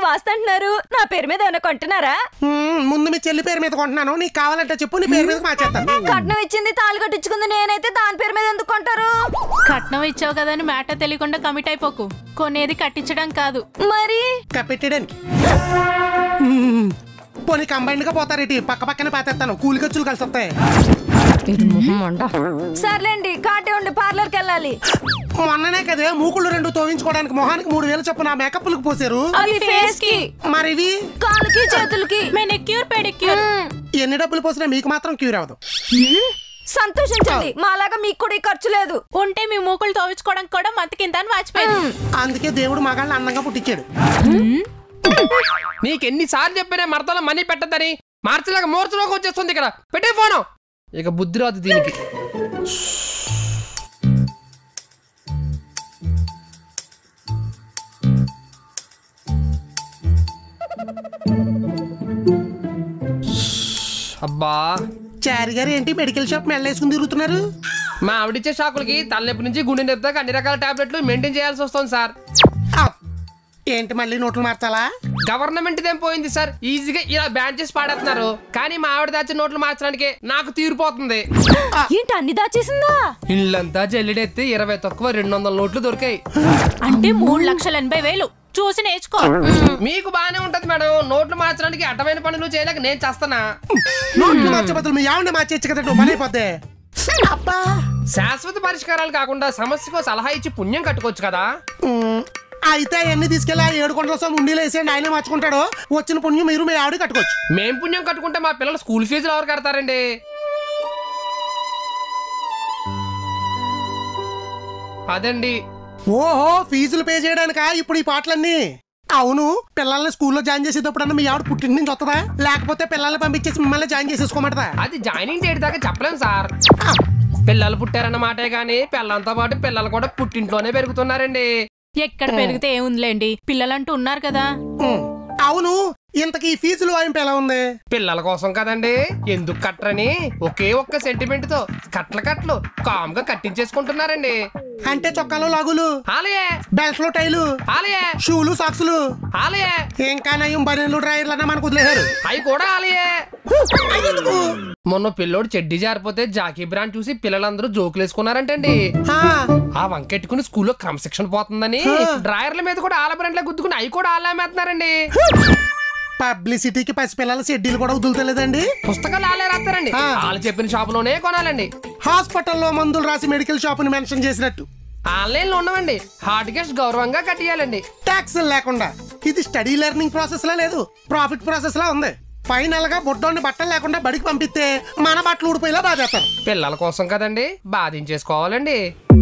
వాస్తంటున్నారు నా పేరు మీద ఏమైనా కొంటున్నారా మ్మ్, ముందు మీ చెల్లి పేరు మీద కొంటున్నాను నీకు కావాలంటే చెప్పు నీ పేరు మీద మార్చేస్తాను కట్నం ఇచ్చింది తాళి కట్టించుకుంది నేనైతే దాని పేరు మీద ఎందుకు కొంటారు కట్నం ఇచ్చావు కదని మ్యాటర్ తెలియకుండా కమిట్ అయిపోకు కొనేది కట్టించడం కాదు మరి కప్పెట్టడానికి మ్మ్. పోనీ కంబైండ్ గా పోతారేటి పక్క పక్కనే పాతేస్తాను కూలి ఖర్చులు కలిసి వస్తాయి సర్లేండి కాటే ఉండి పార్లర్కి వెళ్ళాలి మొన్ననే కదే మూకుళ్ళు రెండు తోవించుకోవడానికి మొహానికి మూడు వేలు చొప్పున మేకప్లకు పోసారు అవి ఫేస్ కి మరి ఇవి కాలుకి చేతులకి మెనిక్యూర్ పెడిక్యూర్ ఎన్ని డబ్బులు పోసినా మీకు మాత్రం క్యూర్ అవ్వదు సంతోషించండి మాలాగా మీకు కూడా ఈ ఖర్చు లేదు ఉంటే మీ మూకులు తోవించుకోవడానికి కూడా మంతకింత అని వాచిపోయింది అందుకే దేవుడు మగాళ్ళని అందంగా పుట్టించాడు నీకెన్నిసార్లు చెప్పినా మడతలో మనీ పెట్టద్దని మార్చలేక మూర్చలోకి వచ్చేస్తుంది ఇక్కడ పెట్టే ఫోను ఇక బుద్ధి రాదు దీనికి అబ్బా చారి గారు ఏంటి మెడికల్ షాప్ మెల్లేసుకుని తిరుగుతున్నారు మా ఆవిడిచ్చే షాకులకి తలనొప్పి నుంచి గుండె నొప్పి దాకా అన్ని రకాల టాబ్లెట్లు మెయింటైన్ చేయాల్సి వస్తుంది సార్ ఆ, ఏంటి మళ్ళీ నోట్లు మార్చాలా గవర్నమెంట్ దేం పోయింది సార్ ఈజీగా ఇలా బ్యాన్ చేసి పాడేస్తున్నారు కానీ మా ఆవిడ దాచిన నోట్లు మార్చడానికి నాకు తీరిపోతుంది ఏంటి అన్ని దాచేసిందా ఇల్లంతా జల్లిడెత్తి ఇరవై తక్కువ రెండు వందల నోట్లు దొరికాయి అంటే మూడు లక్షల ఎనభై వేలు చూసి నేర్చుకో మీకు బానే ఉంటది మేడం నోట్లు మార్చడానికి అడ్డమైన పనులు చేయలేక నేను చేస్తానా నోట్లు మార్చే బదులు మీ ఆవిడ మార్చేచ్చు కదా నువ్వు పని అయిపోద్ది అబ్బా శాశ్వత పరిష్కారాలు కాకుండా సమస్యకు సలహా ఇచ్చి పుణ్యం కట్టుకోవచ్చు కదా ఉమ్, అయితే అవన్నీ తీసుకెళ్ళి ఆ ఏడు కొండల సొమ్ము ఉండిలో వేసేయండి ఆయనే మార్చుకుంటాడు వచ్చిన పుణ్యం మీరు మీ ఆవిడ కట్టుకోవచ్చు మేం పుణ్యం కట్టుకుంటే మా పిల్లలు స్కూల్ ఫీజులు ఎవరు కడతారండి అదండి ఓహో ఫీజులు పే చేయడానికా ఇప్పుడు ఈ పాటలన్నీ అవును పిల్లల్ని స్కూల్లో జాయిన్ చేసేటప్పుడన్నా మీ ఆవిడ పుట్టింటి నుంచి వస్తుందా లేకపోతే పిల్లల్ని పంపించేసి మిమ్మల్ని జాయిన్ చేసేసుకోమంటదా అది జాయినింగ్ డేట్ దాకా చెప్పలేం సార్ పిల్లలు పుట్టారన్న మాటే గానీ పిల్లలతో పాటు పిల్లలు కూడా పుట్టింట్లోనే పెరుగుతున్నారండి ఎక్కడ పెరిగితే ఏముందిలేండి పిల్లలంటూ ఉన్నారు కదా ఉమ్, అవును ఇంతకీ ఈ ఫీజులు వాయింపు ఎలా ఉంది పిల్లల కోసం కదండి ఎందుకు కట్టరని ఒకే ఒక్క సెంటిమెంట్ తో కట్ల కట్లు కామ్గా కట్టించేసుకుంటున్నారండి అంటే చొక్కాలు లాగులు ఆలయే బెల్ట్ లో టైలు ఆలయే షూలు సాక్సులు ఆలయే ఇంకా నయం బనీలు డ్రైవర్లు అన్న మనకు వదిలేశారు అవి కూడా ఆలయే మొన్న పిల్లోడు చెడ్డి జారిపోతే జాకీ బ్రాండ్ చూసి పిల్లలందరూ జోకులు వేసుకున్నారంటండి ఆ, ఆ వంకెట్టుకుని స్కూల్లో క్రమశిక్షణ పోతుందని డ్రాయర్ల మీద కూడా ఆల బ్రాండ్లే గుద్దుకుని అవి కూడా ఆలేమేస్తున్నారండి పబ్లిసిటీకి పసిపిల్లల షెడ్యూల్ కూడా వదులుతలేదండి పుస్తకాలు ఆలే రాస్తారండి ఆ. వాళ్ళు చెప్పిన షాపులోనే కొనాలండి హాస్పిటల్లో మందులు రాసి మెడికల్ షాప్ ని మెన్షన్ చేసినట్టు ఆన్లైన్ లో ఉండవండి హార్డ్ క్యాష్ గౌరవంగా కట్టియాలండి ట్యాక్స్ లేకుండా ఇది స్టడీ లెర్నింగ్ ప్రాసెస్ లా లేదు ప్రాఫిట్ ప్రాసెస్ లా ఉంది ఫైనల్ గా బుడ్డోని బట్టలు లేకుండా బడికి పంపిస్తే మన బట్టలు ఊడిపోయేలా బాధేస్తారు పిల్లల కోసం కదండి బాధించేసుకోవాలండి